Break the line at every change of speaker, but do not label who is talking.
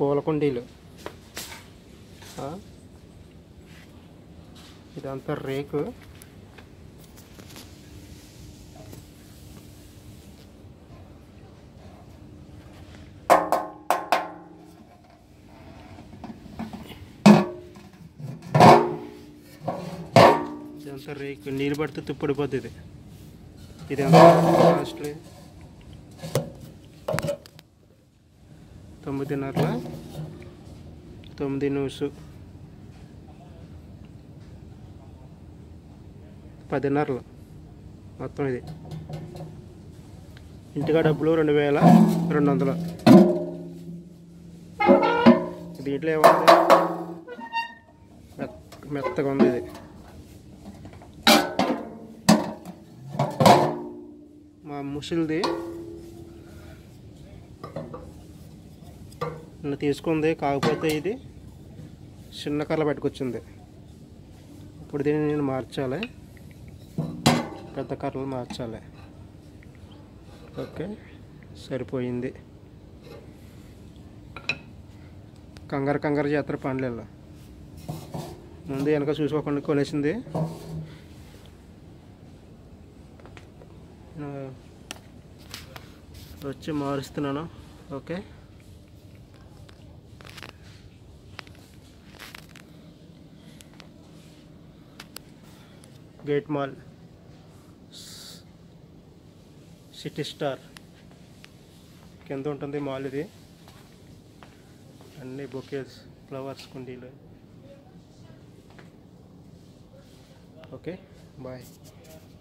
పూల కుండీలు ఆ? ఇదంతా రేకు ఇదంతా రేకు నీళ్ళు పడితే తుప్పడిపోద్ది ఇది ఇది ఎంత కాస్ట్లీ తొమ్మిదిన్నర తొమ్మిది నూసు పదిన్నరలు మొత్తం ఇది ఇంటికా డబ్బులు రెండు వేల రెండు వందలు దీంట్లో ఏముంది మెత్త- మెత్తగా ఉంది ఇది మా ముసిలిది నిన్న తీసుకుంది కాకపోతే ఇది చిన్న కర్ర పెట్టుకొచ్చింది ఇప్పుడు దీన్ని నేను మార్చాలి పెద్ద కర్రలు మార్చాలి ఓకే సరిపోయింది కంగారు కంగారు చేస్తారు పనులలో ముందు వెనక చూసుకోకుండా కొనేసింది నేను వచ్చి మారుస్తున్నాను okay gate mall city star కింద ఉంటుంది మాల్ ఇది అన్ని బొకేస్ ఫ్లవర్స్ కుండీలు ఓకే బాయ్